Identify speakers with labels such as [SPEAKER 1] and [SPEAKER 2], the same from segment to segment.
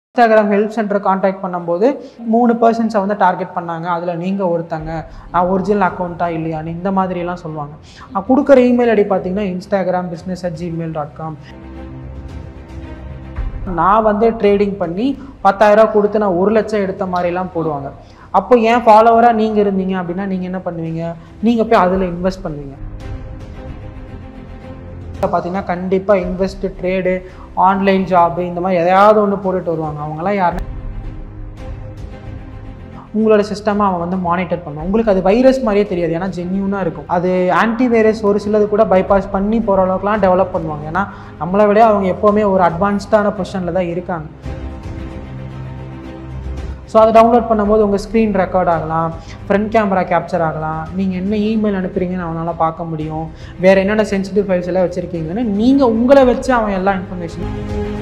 [SPEAKER 1] Instagram help centre contact பண்ணும்போது மூணு பர்சன்ஸை வந்து டார்கெட் பண்ணாங்க அதில் நீங்கள் ஒருத்தங்க நான் ஒரிஜினல் அக்கௌண்ட்டா இல்லையான்னு இந்த மாதிரிலாம் சொல்லுவாங்க நான் கொடுக்குற இமெயில் ஐடி பார்த்தீங்கன்னா Instagram business at Gmail dot com நான் வந்து ட்ரேடிங் பண்ணி பத்தாயிரம் கொடுத்து நான் ஒரு லட்சம் எடுத்த மாதிரிலாம் போடுவாங்க அப்போ ஏன் ஃபாலோவராக நீங்கள் இருந்தீங்க அப்படின்னா நீங்கள் என்ன பண்ணுவீங்க நீங்கள் போய் அதில் இன்வெஸ்ட் பண்ணுவீங்க பார்த்தீங்கன்னா கண்டிப்பாக இன்வெஸ்ட் ட்ரேடு ஆன்லைன் ஜாபு இந்த மாதிரி எதையாவது ஒன்று போட்டுட்டு வருவாங்க அவங்களாம் யாருன்னா உங்களோட சிஸ்டமை அவன் வந்து மானிட்டர் பண்ணுவான் உங்களுக்கு அது வைரஸ் மாதிரியே தெரியாது ஏன்னா ஜென்யூனாக இருக்கும் அது ஆன்டி வைரஸ் ஒரு சிலது கூட பைபாஸ் பண்ணி போகிற அளவுக்குலாம் டெவலப் பண்ணுவாங்க ஏன்னா நம்மளை விட அவங்க எப்போவுமே ஒரு அட்வான்ஸ்டான பொசிஷனில் தான் இருக்காங்க ஸோ அதை டவுன்லோட் பண்ணும்போது உங்கள் ஸ்க்ரீன் ரெக்கார்ட் ஆகலாம் ஃப்ரண்ட் கேமரா கேப்சர் ஆகலாம் நீங்கள் என்ன இமெயில் அனுப்புறீங்கன்னு அவனால் பார்க்க முடியும் வேறு என்னென்ன சென்சிட்டிவ் ஃபைல்ஸ் எல்லாம் வச்சுருக்கீங்கன்னு நீங்கள் உங்களை வச்சு அவன் எல்லா இன்ஃபர்மேஷன்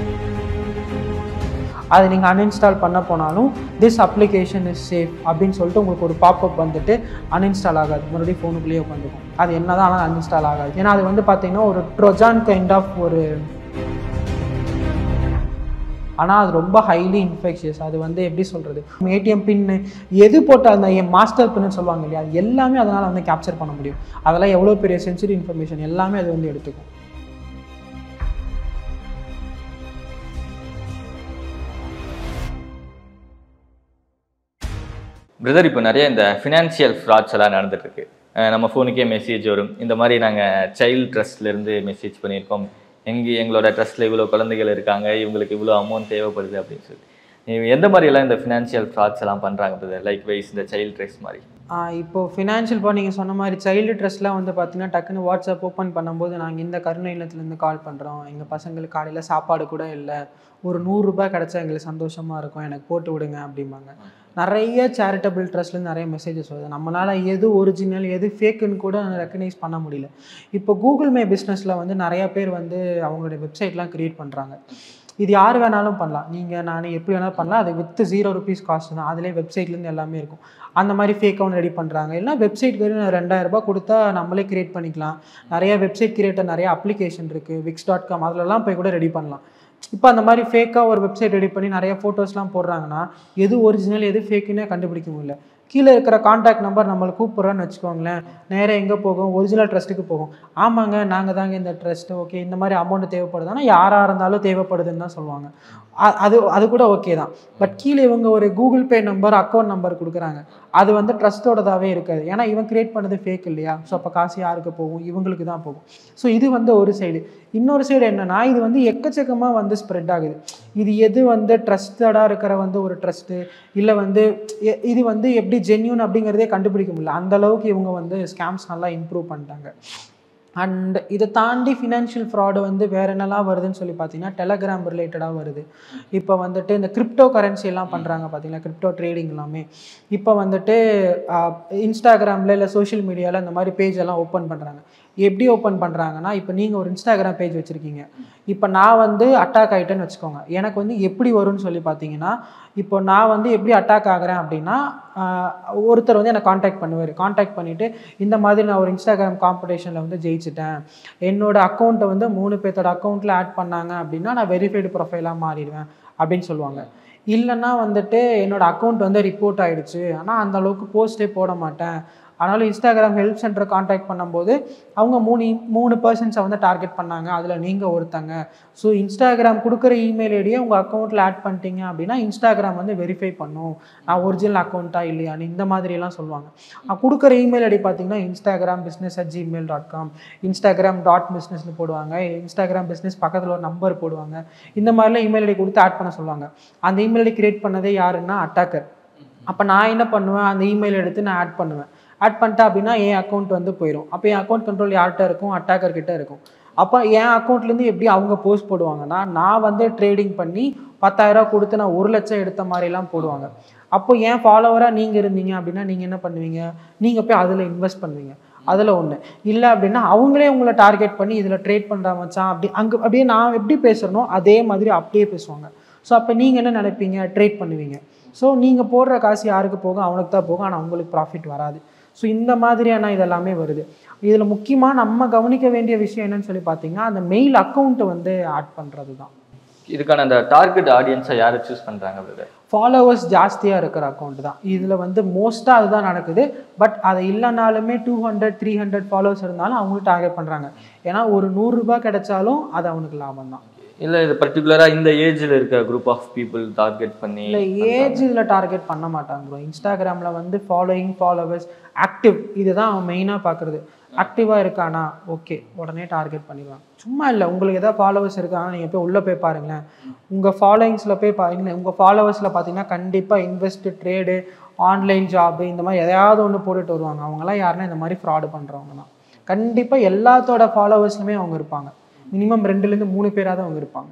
[SPEAKER 1] அதை நீங்கள் அன்இன்ஸ்டால் பண்ண போனாலும் திஸ் அப்ளிகேஷன் இஸ் சேஃப் அப்படின்னு சொல்லிட்டு உங்களுக்கு ஒரு பாப்அப் வந்துட்டு அன்இன்ஸ்டால் ஆகாது மறுபடியும் ஃபோனுக்குள்ளேயே உட்காந்துக்கும் அது என்ன தான் ஆனால் அன்இன்ஸ்டால் ஆகாது ஏன்னா அது வந்து பார்த்தீங்கன்னா ஒரு ட்ரொஜான் கைண்ட் ஆஃப் ஒரு ஆனால் அது ரொம்ப ஹைலி இன்ஃபெக்ஷியஸ் அது வந்து எப்படி சொல்கிறது ஏடிஎம் பின்னு எது போட்டால் அந்த என் மாஸ்டர் பின்னு சொல்லுவாங்க இல்லையா அது எல்லாமே அதனால் வந்து கேப்சர் பண்ண முடியும் அதெல்லாம் எவ்வளோ பெரிய சென்சிட்டிவ் இன்ஃபர்மேஷன் எல்லாமே அது வந்து எடுத்துக்கும்
[SPEAKER 2] பிரதர் இப்போ நிறைய இந்த ஃபினான்ஷியல் ஃப்ராட்ஸ் எல்லாம் நடந்துட்டு இருக்கு அஹ் நம்ம ஃபோனுக்கே மெசேஜ் வரும் இந்த மாதிரி நாங்கள் சைல்ட் ட்ரஸ்ட்லேருந்து மெசேஜ் பண்ணியிருக்கோம் எங்க எங்களோட ட்ரஸ்ட்டில் இவ்வளோ குழந்தைகள் இருக்காங்க இவங்களுக்கு இவ்வளோ அமௌண்ட் தேவைப்படுது அப்படின்னு சொல்லி நீங்க எந்த மாதிரியெல்லாம் இந்த ஃபினான்ஷியல் ஃப்ராட்ஸ் எல்லாம் பண்ணுறாங்க பிரதர் லைக் வைஸ் இந்த சைல்ட் ட்ரஸ்ட் மாதிரி
[SPEAKER 1] ஆஹ் இப்போ ஃபினான்ஷியல் இப்போ நீங்கள் சொன்ன மாதிரி சைல்டு ட்ரெஸ்லாம் வந்து பார்த்தீங்கன்னா டக்குன்னு வாட்ஸ்அப் ஓப்பன் பண்ணும்போது நாங்கள் இந்த கருணை இல்லத்துலேருந்து கால் பண்ணுறோம் எங்கள் பசங்களுக்கு காலையில் சாப்பாடு கூட இல்லை ஒரு நூறுரூபா கிடச்சா எங்களுக்கு சந்தோஷமாக இருக்கும் எனக்கு போட்டு விடுங்க அப்படிம்பாங்க நிறைய சேரிட்டபிள் ட்ரஸ்ட்லேருந்து நிறைய மெசேஜஸ் வருது நம்மளால் எது ஒரிஜினல் எது ஃபேக்குன்னு கூட ரெக்கனைஸ் பண்ண முடியல இப்போ கூகுள் மே பிஸ்னஸில் வந்து நிறைய பேர் வந்து அவங்களுடைய வெப்சைட்லாம் க்ரியேட் பண்ணுறாங்க இது யார் வேணாலும் பண்ணலாம் நீங்கள் நான் எப்படி வேணாலும் பண்ணலாம் அது வித் ஜீரோ ருபீஸ் காஸ்ட் தான் அதிலே வெப்சைட்லேருந்து எல்லாமே இருக்கும் அந்த மாதிரி ஃபேக் அக்கௌண்ட் ரெடி பண்ணுறாங்க இல்லை வெப்சைட்க்கு ரெண்டாயிரம் ரூபாய் கொடுத்தா நம்மளே கிரியேட் பண்ணிக்கலாம் நிறைய வெப்சைட் கிரியேட்டர் நிறைய அப்ளிகேஷன் இருக்குது விக்ஸ் டாட் காம் அதிலலாம் போய் கூட ரெடி பண்ணலாம் இப்போ அந்த மாதிரி ஃபேக்காக ஒரு வெப்சைட் ரெடி பண்ணி நிறைய ஃபோட்டோஸ்லாம் போடுறாங்கன்னா எது ஒரிஜினல் எது ஃபேக்குன்னே கண்டுபிடிக்க முடியல கீழே இருக்கிற காண்டாக்ட் நம்பர் நம்மளை கூப்பிட்றோன்னு வச்சுக்கோங்களேன் நேராக எங்கே போகும் ஒரிஜினல் ட்ரஸ்ட்டுக்கு போகும் ஆமாங்க நாங்கள் தாங்க இந்த ட்ரஸ்ட் ஓகே இந்த மாதிரி அமௌண்ட் தேவைப்படுதுன்னா யாராக இருந்தாலும் தேவைப்படுதுன்னு தான் சொல்லுவாங்க அ- அது அது கூட ஓகே தான் பட் கீழே இவங்க ஒரு Google Pay number account number கொடுக்குறாங்க அது வந்து ட்ரஸ்ட்டோடதாகவே இருக்காது ஏன்னா இவன் கிரியேட் பண்ணது ஃபேக் இல்லையா ஸோ அப்போ காசு யாருக்கு போகும் இவங்களுக்கு தான் போகும் ஸோ இது வந்து ஒரு சைடு இன்னொரு சைடு என்னன்னா இது வந்து எக்கச்சக்கமாக வந்து ஸ்ப்ரெட் ஆகுது இது எது வந்து ட்ரஸ்டடாக இருக்கிற வந்து ஒரு ட்ரஸ்ட்டு இல்லை வந்து எ- இது வந்து எப்படி ஜென்யூன் அப்படிங்கிறதே கண்டுபிடிக்க முடியல அந்த அளவுக்கு இவங்க வந்து ஸ்கேம்ஸ் நல்லா இம்ப்ரூவ் பண்ணிட்டாங்க அண்ட் இதை தாண்டி ஃபினான்ஷியல் ஃப்ராடு வந்து வேற என்னெல்லாம் வருதுன்னு சொல்லி பார்த்தீங்கன்னா டெலகிராம் ரிலேட்டடாக வருது இப்போ வந்துட்டு இந்த கிரிப்டோ கரன்சி எல்லாம் பண்ணுறாங்க பார்த்தீங்களா கிரிப்டோ ட்ரேடிங் எல்லாமே இப்போ வந்துட்டு இன்ஸ்டாகிராமில் இல்லை சோஷியல் மீடியாவில் இந்த மாதிரி பேஜ் எல்லாம் ஓப்பன் பண்ணுறாங்க எப்படி ஓப்பன் பண்ணுறாங்கன்னா இப்போ நீங்கள் ஒரு இன்ஸ்டாகிராம் பேஜ் வச்சுருக்கீங்க இப்போ நான் வந்து அட்டாக் ஆகிட்டேன்னு வச்சுக்கோங்க எனக்கு வந்து எப்படி வரும்னு சொல்லி பார்த்தீங்கன்னா இப்போ நான் வந்து எப்படி அட்டாக் ஆகுறேன் அப்படின்னா ஆஹ், ஒருத்தர் வந்து என்னை காண்டாக்ட் பண்ணுவார் காண்டாக்ட் பண்ணிவிட்டு இந்த மாதிரி நான் ஒரு இன்ஸ்டாகிராம் காம்படிஷனில் வந்து ஜெயிச்சிட்டேன் என்னோட அக்கௌண்ட்டை வந்து மூணு பேர்த்தோட அக்கௌண்ட்டில் ஆட் பண்ணாங்க அப்படின்னா நான் வெரிஃபைடு ப்ரொஃபைலாக மாறிடுவேன் அப்படின்னு சொல்லுவாங்க இல்லைன்னா வந்துட்டு என்னோட அக்கௌண்ட் வந்து ரிப்போர்ட் ஆயிடுச்சு ஆனால் அந்த அளவுக்கு போஸ்ட்டே போட மாட்டேன் ஆனாலும் இன்ஸ்டாகிராம் ஹெல்ப் சென்டர் காண்டாக்ட் பண்ணும்போது அவங்க மூணு மூணு பர்சன்ஸை வந்து டார்கெட் பண்ணாங்க அதில் நீங்கள் ஒருத்தங்க ஸோ இன்ஸ்டாகிராம் கொடுக்குற இமெயில் ஐடியை உங்கள் அக்கௌண்ட்டில் ஆட் பண்ணிட்டீங்க அப்படின்னா இன்ஸ்டாகிராம் வந்து வெரிஃபை பண்ணும் நான் ஒரிஜினல் அக்கௌண்ட்டா இல்லையான்னு இந்த மாதிரிலாம் சொல்லுவாங்க நான் கொடுக்குற இமெயில் ஐடி பார்த்தீங்கன்னா Instagram business at Gmail dot com Instagram dot பிஸ்னஸ்னு போடுவாங்க இன்ஸ்டாகிராம் பிஸ்னஸ் பக்கத்தில் ஒரு நம்பர் போடுவாங்க இந்த மாதிரிலாம் இமெயில் ஐடி கொடுத்து ஆட் பண்ண சொல்லுவாங்க அந்த இமெயில் ஐடி கிரியேட் பண்ணதே யாருன்னா அட்டாக்கர் அப்போ நான் என்ன பண்ணுவேன் அந்த இமெயில் எடுத்து நான் ஆட் பண்ணுவேன் ஆட் பண்ணிட்டேன் அப்படின்னா என் அக்கௌண்ட் வந்து போயிடும் அப்போ என் அக்கௌண்ட் கண்ட்ரோல் யார்கிட்ட இருக்கும் அட்டாக்கர் கிட்ட இருக்கும் அப்போ என் அக்கௌண்ட்லேருந்து எப்படி அவங்க போஸ்ட் போடுவாங்கன்னா நான் வந்து ட்ரேடிங் பண்ணி பத்தாயிரம் கொடுத்து நான் ஒரு லட்சம் எடுத்த மாதிரிலாம் போடுவாங்க அப்போ ஏன் ஃபாலோவராக நீங்கள் இருந்தீங்க அப்படின்னா நீங்கள் என்ன பண்ணுவீங்க நீங்கள் போய் அதில் இன்வெஸ்ட் பண்ணுவீங்க அதில் ஒன்று இல்லை அப்படின்னா அவங்களே உங்களை டார்கெட் பண்ணி இதில் ட்ரேட் பண்ணுறா மச்சான் அப்படி அங்கே அப்படியே நான் எப்படி பேசுகிறனோ அதே மாதிரி அப்படியே பேசுவாங்க ஸோ அப்போ நீங்கள் என்ன நினைப்பீங்க ட்ரேட் பண்ணுவீங்க ஸோ நீங்கள் போடுற காசு யாருக்கு போகும் அவனுக்கு தான் போகும் ஆனால் உங்களுக்கு ப்ராஃபிட் வராது ஸோ இந்த மாதிரியான இதெல்லாமே வருது இதில் முக்கியமாக நம்ம கவனிக்க வேண்டிய விஷயம் என்னன்னு சொல்லி பார்த்தீங்கன்னா அந்த மெயில் அக்கௌண்ட்டை வந்து ஆட் பண்ணுறது தான்
[SPEAKER 2] இதுக்கான அந்த டார்கெட் ஆடியன்ஸை யாரை சூஸ் பண்றாங்க பிரதர்
[SPEAKER 1] ஃபாலோவர்ஸ் ஜாஸ்தியாக இருக்கிற அக்கௌண்ட் தான் இதில் வந்து மோஸ்ட்டாக அதுதான் நடக்குது பட் அதை இல்லைனாலுமே two hundred three hundred followers இருந்தாலும் அவங்களும் டார்கெட் பண்ணுறாங்க ஏன்னா ஒரு நூறுரூபா கிடைச்சாலும் அது அவனுக்கு லாபம் தான்
[SPEAKER 2] இல்ல இது பர்டிகுலரா இந்த ஏஜ்ல இருக்க குரூப் ஆஃப் பீப்புள் டார்கெட் பண்ணி
[SPEAKER 1] இல்லை ஏஜ் இதில் டார்கெட் பண்ண மாட்டாங்க ப்ரோ இன்ஸ்டாகிராமில் வந்து ஃபாலோயிங் ஃபாலோவர்ஸ் ஆக்டிவ் இதுதான் அவன் மெயினாக பார்க்குறது ஆக்டிவாக இருக்கானா ஓகே உடனே டார்கெட் பண்ணிடுவாங்க சும்மா இல்லை உங்களுக்கு எதாவது ஃபாலோவர்ஸ் இருக்காங்கன்னா நீங்கள் போய் உள்ளே போய் பாருங்களேன் உங்கள் ஃபாலோயிங்ஸில் போய் பாருங்களேன் உங்கள் ஃபாலோவர்ஸில் பார்த்தீங்கன்னா கண்டிப்பாக இன்வெஸ்ட் ட்ரேடு ஆன்லைன் ஜாப் இந்த மாதிரி எதையாவது ஒன்று போட்டுட்டு வருவாங்க அவங்களாம் யாருன்னா இந்த மாதிரி ஃப்ராடு பண்ணுறவங்க தான் கண்டிப்பாக எல்லாத்தோட ஃபாலோவர்ஸ்லுமே அவங்க இருப்பாங்க மினிமம் ரெண்டுலேருந்து மூணு பேராவது அவங்க இருப்பாங்க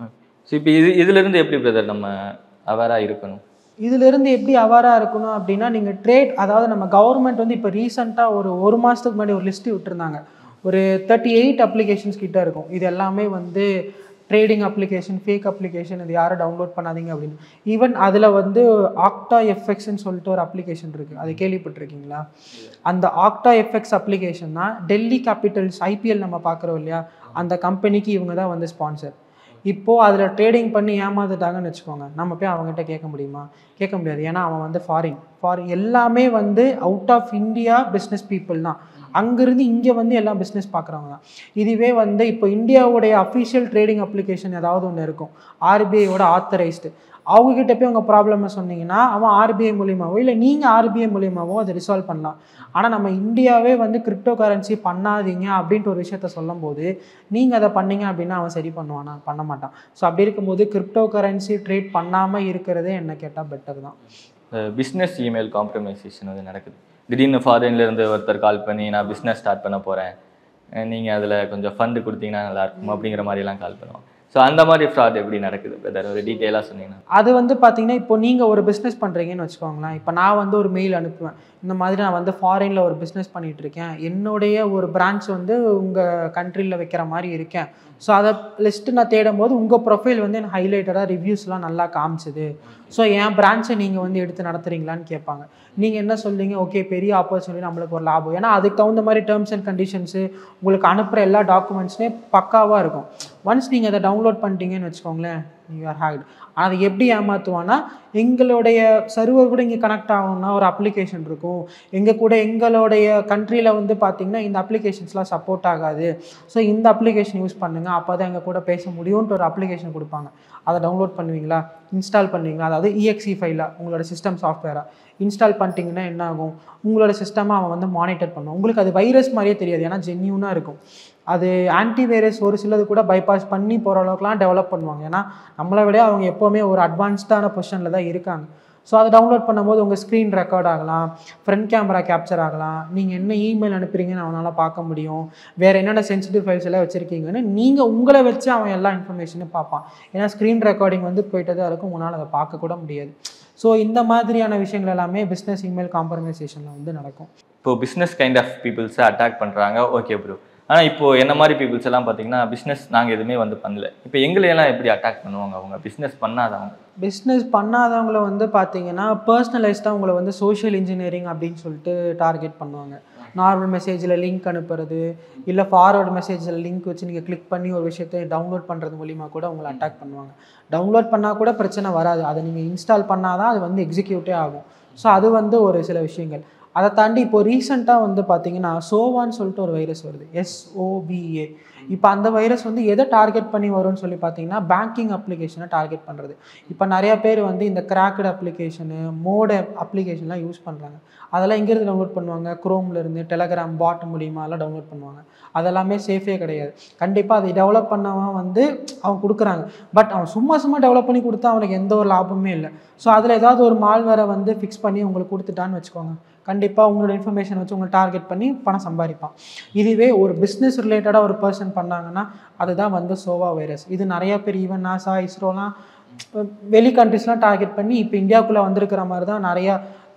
[SPEAKER 2] ஸோ இப்போ இது இதுல இருந்து எப்படி பிரதர் நம்ம அவேரா இருக்கணும்
[SPEAKER 1] இதிலிருந்து எப்படி அவாராக இருக்கணும் அப்படின்னா நீங்கள் ட்ரேட் அதாவது நம்ம கவர்மெண்ட் வந்து இப்போ ரீசெண்டாக ஒரு ஒரு மாதத்துக்கு முன்னாடி ஒரு லிஸ்ட்டு விட்டுருந்தாங்க ஒரு தேர்ட்டி எயிட் அப்ளிகேஷன்ஸ் கிட்ட இருக்கும் இது எல்லாமே வந்து ட்ரேடிங் அப்ளிகேஷன் ஃபேக் அப்ளிகேஷன் இது யாரும் டவுன்லோட் பண்ணாதீங்க அப்படின்னு ஈவன் அதில் வந்து ஆக்டா எஃப்எக்ஸ்ன்னு சொல்லிட்டு ஒரு அப்ளிகேஷன் இருக்குது அது கேள்விப்பட்டிருக்கீங்களா அந்த ஆக்டா எஃப்எக்ஸ் அப்ளிகேஷன் தான் டெல்லி கேபிட்டல்ஸ் ஐபிஎல் நம்ம பார்க்குறோம் இல்லையா அந்த கம்பெனிக்கு இவங்க தான் வந்து ஸ்பான்சர் இப்போது அதில் ட்ரேடிங் பண்ணி ஏமாந்துட்டாங்கன்னு வச்சுக்கோங்க நம்ம போய் அவங்ககிட்ட கேட்க முடியுமா கேட்க முடியாது ஏன்னா அவன் வந்து ஃபாரின் ஃபாரின் எல்லாமே வந்து out of India business people தான் அங்கேருந்து இங்கே வந்து எல்லாம் பிஸ்னஸ் பார்க்குறவங்க தான் இதுவே வந்து இப்போ இந்தியாவுடைய அஃபிஷியல் ட்ரேடிங் அப்ளிகேஷன் ஏதாவது ஒன்று இருக்கும் ஆர்பிஐயோட ஆத்தரைஸ்டு அவங்கக்கிட்ட போய் உங்கள் ப்ராப்ளமை சொன்னீங்கன்னா அவன் ஆர்பிஐ மூலியமாவோ இல்லை நீங்கள் ஆர்பிஐ மூலியமாவோ அதை ரிசால்வ் பண்ணலாம் ஆனால் நம்ம இந்தியாவே வந்து கிரிப்டோ கரன்சி பண்ணாதீங்க அப்படின்ட்டு ஒரு விஷயத்த சொல்லும்போது நீங்கள் அதை பண்ணீங்க அப்படின்னா அவன் சரி பண்ணுவானா பண்ண மாட்டான் ஸோ அப்படி இருக்கும்போது கிரிப்டோ கரன்சி ட்ரேட் பண்ணாமல் இருக்கிறதே என்ன கேட்டால் பெட்டர் தான்
[SPEAKER 2] பிஸ்னஸ் இமெயில் காம்ப்ரமைசேஷன் வந்து நடக்குது திடீர்னு ஃபாரின்ல இருந்து ஒருத்தர் கால் பண்ணி நான் பிஸ்னஸ் ஸ்டார்ட் பண்ண போகிறேன் நீங்கள் அதில் கொஞ்சம் ஃபண்டு கொடுத்தீங்கன்னா நல்லா இருக்கும் அப்படிங்கிற மாதிரிலாம் கால் பண்ணுவோம் ஸோ அந்த மாதிரி ஃப்ராட் எப்படி நடக்குது பிரதர் ஒரு டீட்டெயிலாக சொன்னீங்கன்னா
[SPEAKER 1] அது வந்து பார்த்தீங்கன்னா இப்போ நீங்கள் ஒரு பிஸ்னஸ் பண்ணுறீங்கன்னு வச்சுக்கோங்களேன் இப்போ நான் வந்து ஒரு மெயில் அனுப்புவேன் இந்த மாதிரி நான் வந்து ஃபாரினில் ஒரு பிஸ்னஸ் பண்ணிட்டு இருக்கேன் என்னுடைய ஒரு பிரான்ச் வந்து உங்கள் கண்ட்ரியில் வைக்கிற மாதிரி இருக்கேன் ஸோ அதை லிஸ்ட்டு நான் தேடும் போது உங்கள் ப்ரொஃபைல் வந்து எனக்கு ஹைலைட்டடாக ரிவ்யூஸ்லாம் நல்லா காமிச்சுது ஸோ என் பிரான்ச்சை நீங்கள் வந்து எடுத்து நடத்துறீங்களான்னு கேட்பாங்க நீங்கள் என்ன சொல்றீங்க ஓகே பெரிய ஆப்பர்ச்சுனிட்டி நம்மளுக்கு ஒரு லாபம் ஏன்னா அதுக்கு தகுந்த மாதிரி டேர்ம்ஸ் அண்ட் கண்டிஷன்ஸு உங்களுக்கு அனுப்புகிற எல்லா டாக்குமெண்ட்ஸுமே பக்காவாக இருக்கும் ஒன்ஸ் நீங்கள் அதை டவுன்லோட் பண்ணிட்டீங்கன்னு வச்சுக்கோங்களேன் யூ ஆர் ஹேக்ட் ஆனால் அதை எப்படி ஏமாற்றுவான்னா எங்களுடைய சர்வர் கூட இங்கே கனெக்ட் ஆகணும்னா ஒரு அப்ளிகேஷன் இருக்கும் எங்கள் கூட எங்களுடைய கண்ட்ரியில் வந்து பார்த்தீங்கன்னா இந்த அப்ளிகேஷன்ஸ்லாம் சப்போர்ட் ஆகாது ஸோ இந்த அப்ளிகேஷன் யூஸ் பண்ணுங்கள் அப்போ தான் எங்கள் கூட பேச முடியும்ன்ட்டு ஒரு அப்ளிகேஷன் கொடுப்பாங்க அதை டவுன்லோட் பண்ணுவீங்களா இன்ஸ்டால் பண்ணுவீங்களா அதாவது இஎக்ஸி ஃபைலாக உங்களோட சிஸ்டம் சாஃப்ட்வேராக இன்ஸ்டால் பண்ணிட்டீங்கன்னா என்ன ஆகும் உங்களோட சிஸ்டமை அவன் வந்து மானிட்டர் பண்ணுவான் உங்களுக்கு அது வைரஸ் மாதிரியே தெரியாது ஏன்னா ஜென்யூனாக இருக்கும் அது ஆன்டி வைரஸ் ஒரு சிலது கூட பைபாஸ் பண்ணி போகிற அளவுக்குலாம் டெவலப் பண்ணுவாங்க ஏன்னா நம்மளை விட அவங்க எப்போவுமே ஒரு அட்வான்ஸ்டான பொசிஷனில் தான் இருக்காங்க ஸோ அதை டவுன்லோட் பண்ணும்போது உங்கள் ஸ்க்ரீன் ரெக்கார்ட் ஆகலாம் ஃப்ரண்ட் கேமரா கேப்சர் ஆகலாம் நீங்கள் என்ன இமெயில் அனுப்புறீங்கன்னு அவனால் பார்க்க முடியும் வேறு என்னென்ன சென்சிட்டிவ் ஃபைல்ஸ் எல்லாம் வச்சுருக்கீங்கன்னு நீங்கள் உங்களை வச்சு அவன் எல்லா இன்ஃபர்மேஷனும் பார்ப்பான் ஏன்னா ஸ்க்ரீன் ரெக்கார்டிங் வந்து போயிட்டு தான் இருக்கும் உங்களால் அதை பார்க்க கூட முடியாது ஸோ இந்த மாதிரியான விஷயங்கள் எல்லாமே பிஸ்னஸ் இமெயில் காம்ப்ரமைசேஷனில் வந்து நடக்கும்
[SPEAKER 2] இப்போ பிஸ்னஸ் கைண்ட் ஆஃப் பீப்புள்ஸை அட்டாக் பண்ணுறாங்க ஓகே ப்ரோ ஆனால் இப்போ என்ன மாதிரி பீப்புள்ஸ் எல்லாம் பார்த்தீங்கன்னா பிஸ்னஸ் நாங்கள் எதுவுமே வந்து பண்ணல இப்போ எங்களையெல்லாம் எப்படி அட்டாக் பண்ணுவாங்க அவங்க பிஸ்னஸ் பண்ணாதவங்க
[SPEAKER 1] பிஸ்னஸ் பண்ணாதவங்கள வந்து பார்த்தீங்கன்னா பர்சனலைஸ்டாக உங்களை வந்து சோஷியல் இன்ஜினியரிங் அப்படின்னு சொல்லிட்டு டார்கெட் பண்ணுவாங்க நார்மல் மெசேஜில் லிங்க் அனுப்புறது இல்லை ஃபார்வர்டு மெசேஜில் லிங்க் வச்சு நீங்கள் கிளிக் பண்ணி ஒரு விஷயத்தை டவுன்லோட் பண்ணுறது மூலிமா கூட உங்களை அட்டாக் பண்ணுவாங்க டவுன்லோட் பண்ணால் கூட பிரச்சனை வராது அதை நீங்கள் இன்ஸ்டால் பண்ணால் தான் அது வந்து எக்ஸிக்யூட்டே ஆகும் ஸோ அது வந்து ஒரு சில விஷயங்கள் அதை தாண்டி இப்போ ரீசெண்டாக வந்து பார்த்தீங்கன்னா சோவான்னு சொல்லிட்டு ஒரு வைரஸ் வருது எஸ்ஓபிஏ இப்போ அந்த வைரஸ் வந்து எதை டார்கெட் பண்ணி வரும்னு சொல்லி பார்த்தீங்கன்னா பேங்கிங் அப்ளிகேஷனை டார்கெட் பண்ணுறது இப்போ நிறைய பேர் வந்து இந்த கிராக்கட் அப்ளிகேஷனு மோட அப்ளிகேஷன்லாம் யூஸ் பண்ணுறாங்க அதெல்லாம் எங்கேருந்து டவுன்லோட் பண்ணுவாங்க குரோம்ல இருந்து டெலகிராம் பாட் மூலியமா எல்லாம் டவுன்லோட் பண்ணுவாங்க அதெல்லாமே சேஃபே கிடையாது கண்டிப்பாக அதை டெவலப் பண்ணவன் வந்து அவன் கொடுக்குறாங்க பட் அவன் சும்மா சும்மா டெவலப் பண்ணி கொடுத்தா அவனுக்கு எந்த ஒரு லாபமுமே இல்லை ஸோ அதில் ஏதாவது ஒரு மால்வேரை வந்து ஃபிக்ஸ் பண்ணி உங்களுக்கு கொடுத்துட்டான்னு வச்சுக்கோங்க கண்டிப்பாக உங்களோட இன்ஃபர்மேஷன் வச்சு உங்களை டார்கெட் பண்ணி பணம் சம்பாதிப்பான் இதுவே ஒரு பிஸ்னஸ் ரிலேட்டடாக ஒரு பர்சன் பண்ணாங்கன்னா அதுதான் வந்து சோவா வைரஸ் இது நிறைய பேர் ஈவன் நாசா இஸ்ரோலாம் வெளி கண்ட்ரிஸ்லாம் டார்கெட் பண்ணி இப்போ இந்தியாவுக்குள்ளே வந்திருக்கிற மாதிரி தான் நிறையா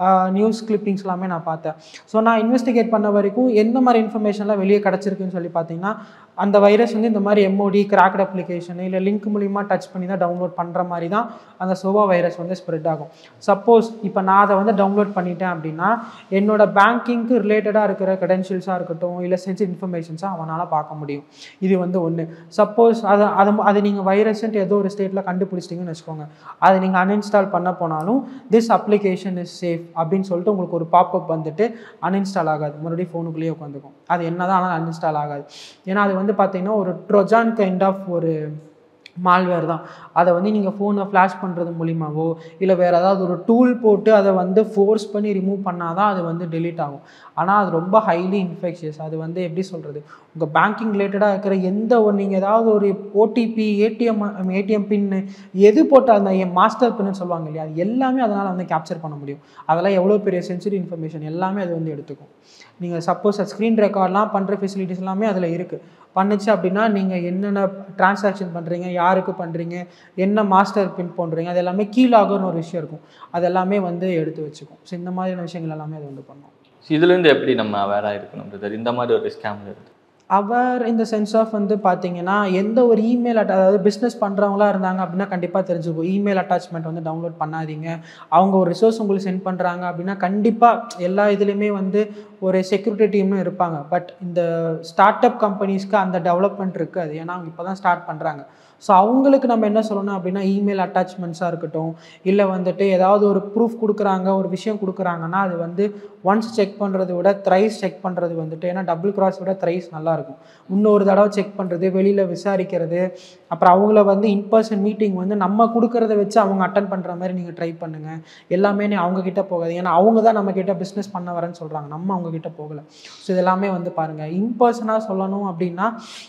[SPEAKER 1] நியூஸ் கிளிப்பிங்ஸ் எல்லாமே நான் பார்த்தேன் ஸோ நான் இன்வெஸ்டிகேட் பண்ண வரைக்கும் எந்த மாதிரி இன்ஃபர்மேஷன்லாம் வெளியே கிடச்சிருக்குன்னு சொல்லி பார்த்தீங்கன்னா அந்த வைரஸ் வந்து இந்த மாதிரி எம்ஓடி கிராக்ட் அப்ளிகேஷன் இல்லை லிங்க் மூலிமா டச் பண்ணி தான் டவுன்லோட் பண்ணுற மாதிரி தான் அந்த சோவா வைரஸ் வந்து ஸ்ப்ரெட் ஆகும் சப்போஸ் இப்போ நான் அதை வந்து டவுன்லோட் பண்ணிட்டேன் அப்படின்னா என்னோட பேங்கிங்க்கு ரிலேட்டடாக இருக்கிற க்ரெடென்ஷியல்ஸாக இருக்கட்டும் இல்லை சென்சிவ் இன்ஃபர்மேஷன்ஸாக அவனால் பார்க்க முடியும் இது வந்து ஒன்று சப்போஸ் அதை அது அது நீங்கள் வைரஸ்ன்ட்டு ஏதோ ஒரு ஸ்டேட்டில் கண்டுபிடிச்சிட்டிங்கன்னு வச்சுக்கோங்க அதை நீங்கள் அன்இன்ஸ்டால் பண்ண போனாலும் திஸ் அப்ளிகேஷன் இஸ் சேஃப் அப்படின்னு சொல்லிட்டு உங்களுக்கு ஒரு பாப்அப் வந்துட்டு அன்இன்ஸ்டால் ஆகாது மறுபடியும் ஃபோனுக்குள்ளேயே உட்காந்துக்கும் அது என்ன தான் ஆனால் அன்இன்ஸ்டால் ஆகாது ஏன்னா அது வந்து பார்த்தீங்கன்னா ஒரு ட்ரொஜான் கைண்ட் ஆஃப் ஒரு மால்வேர் தான் அதை வந்து நீங்கள் ஃபோனை ஃப்ளாஷ் பண்ணுறது மூலிமாவோ இல்லை வேறு ஏதாவது ஒரு டூல் போட்டு அதை வந்து ஃபோர்ஸ் பண்ணி ரிமூவ் பண்ணால் தான் அது வந்து delete ஆகும் ஆனால் அது ரொம்ப ஹைலி இன்ஃபெக்ஷியஸ் அது வந்து எப்படி சொல்கிறது உங்கள் பேங்கிங் ரிலேட்டடாக இருக்கிற எந்த ஒரு நீங்கள் ஏதாவது ஒரு ஓடிபி ஏடிஎம் ஏடிஎம் பின்னு எது போட்டு அந்த மாஸ்டர் பின்னு சொல்லுவாங்க இல்லையா அது எல்லாமே அதனால் வந்து கேப்சர் பண்ண முடியும் அதெல்லாம் எவ்வளோ பெரிய சென்சிட்டிவ் இன்ஃபர்மேஷன் எல்லாமே அது வந்து எடுத்துக்கும் நீங்கள் சப்போஸ் ஸ்க்ரீன் ரெக்கார்ட்லாம் பண்ணுற ஃபெசிலிட்டிஸ் எல்லாமே அதில் இருக்குது பண்ணுச்சு அப்படின்னா நீங்கள் என்னென்ன டிரான்சாக்ஷன் பண்ணுறீங்க யாருக்கு பண்ணுறீங்க என்ன மாஸ்டர் பின் பண்ணுறீங்க அது எல்லாமே கீழாகும்னு ஒரு விஷயம் இருக்கும் அது எல்லாமே வந்து எடுத்து வச்சுக்கும் ஸோ இந்த மாதிரியான விஷயங்கள் எல்லாமே அது வந்து பண்ணும்
[SPEAKER 2] இதுலேருந்து எப்படி நம்ம அவேராக இருக்கணும் brother? இந்த மாதிரி ஒரு ஸ்கேம்ல இருந்து
[SPEAKER 1] அவர் இந்த சென்ஸ் ஆஃப் வந்து பார்த்தீங்கன்னா எந்த ஒரு இமெயில் அட்ட அதாவது பிஸ்னஸ் பண்ணுறவங்களா இருந்தாங்க அப்படின்னா கண்டிப்பாக தெரிஞ்சுக்கும் இமெயில் அட்டாச்மெண்ட் வந்து டவுன்லோட் பண்ணாதீங்க அவங்க ஒரு ரிசோர்ஸ் உங்களுக்கு சென்ட் பண்ணுறாங்க அப்படின்னா கண்டிப்பாக எல்லா இதுலேயுமே வந்து ஒரு செக்யூரிட்டி டீம்னு இருப்பாங்க பட் இந்த ஸ்டார்ட் அப் கம்பெனிஸ்க்கு அந்த டெவலப்மெண்ட் இருக்காது ஏன்னா அவங்க இப்போ தான் ஸ்டார்ட் பண்ணுறாங்க ஸோ அவங்களுக்கு நம்ம என்ன சொல்லணும் அப்படின்னா இமெயில் அட்டாச்மெண்ட்ஸாக இருக்கட்டும் இல்லை வந்துட்டு ஏதாவது ஒரு ப்ரூஃப் கொடுக்குறாங்க ஒரு விஷயம் கொடுக்குறாங்கன்னா அது வந்து ஒன்ஸ் செக் பண்ணுறதை விட த்ரைஸ் செக் பண்ணுறது வந்துட்டு ஏன்னா டபுள் கிராஸ் விட த்ரைஸ் நல்லாயிருக்கும் இன்னொரு தடவை செக் பண்ணுறது வெளியில் விசாரிக்கிறது அப்புறம் அவங்கள வந்து இன்பர்சன் மீட்டிங் வந்து நம்ம கொடுக்குறத வச்சு அவங்க அட்டன் பண்ணுற மாதிரி நீங்கள் ட்ரை பண்ணுங்கள் எல்லாமே நீ அவங்க கிட்ட போகாது ஏன்னா அவங்க தான் நம்ம கிட்ட பிஸ்னஸ் பண்ண வரேன்னு சொல்கிறாங்க நம்ம அவங்க கிட்ட போகலை ஸோ இதெல்லாமே வந்து பாருங்கள் இன்பர்சனாக சொல்லணும் அப்படின்னா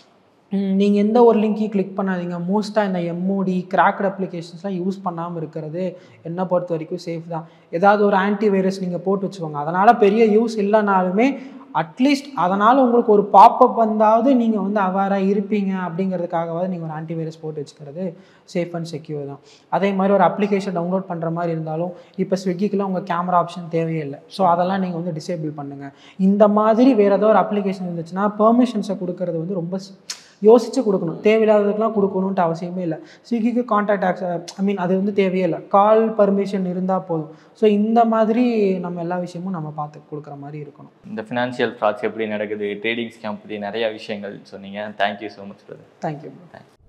[SPEAKER 1] நீங்கள் எந்த ஒரு லிங்கையும் கிளிக் பண்ணாதீங்க மோஸ்ட்டாக இந்த எம்ஓடி கிராக்ட் அப்ளிகேஷன்ஸ்லாம் யூஸ் பண்ணாமல் இருக்கிறது என்னை பொறுத்த வரைக்கும் சேஃப் தான் ஏதாவது ஒரு ஆன்டி வைரஸ் நீங்கள் போட்டு வச்சுக்கோங்க அதனால் பெரிய யூஸ் இல்லைனாலுமே அட்லீஸ்ட் அதனால் உங்களுக்கு ஒரு பாப்பப் வந்தாவது நீங்கள் வந்து அவேராக இருப்பீங்க அப்படிங்கிறதுக்காகவாவது நீங்கள் ஒரு ஆன்டி வைரஸ் போட்டு வச்சுக்கிறது சேஃப் அண்ட் செக்யூர் தான் அதே மாதிரி ஒரு அப்ளிகேஷன் டவுன்லோட் பண்ணுற மாதிரி இருந்தாலும் இப்போ ஸ்விக்கிக்கெலாம் உங்கள் கேமரா ஆப்ஷன் தேவையே இல்லை ஸோ அதெல்லாம் நீங்கள் வந்து டிசேபிள் பண்ணுங்கள் இந்த மாதிரி வேறு ஏதோ ஒரு அப்ளிகேஷன் இருந்துச்சுன்னா பெர்மிஷன்ஸை கொடுக்கறது வந்து ரொம்ப ஸ்- யோசிச்சு கொடுக்கணும் தேவையில்லாததுக்கெலாம் கொடுக்கணுன்ட்டு அவசியமே இல்லை ஸ்விக்கிக்கு கான்டாக்ட் ஆக்ஸ் ஐ மீன் அது வந்து தேவையே இல்லை கால் பர்மிஷன் இருந்தால் போதும் ஸோ இந்த மாதிரி நம்ம எல்லா விஷயமும் நம்ம பார்த்து கொடுக்குற மாதிரி இருக்கணும்
[SPEAKER 2] இந்த ஃபினான்ஷியல் ஃப்ராட்ஸ் எப்படி நடக்குது ட்ரேடிங் ஸ்கேம் பற்றி நிறைய விஷயங்கள் சொன்னீங்க thank you so much brother
[SPEAKER 1] thank you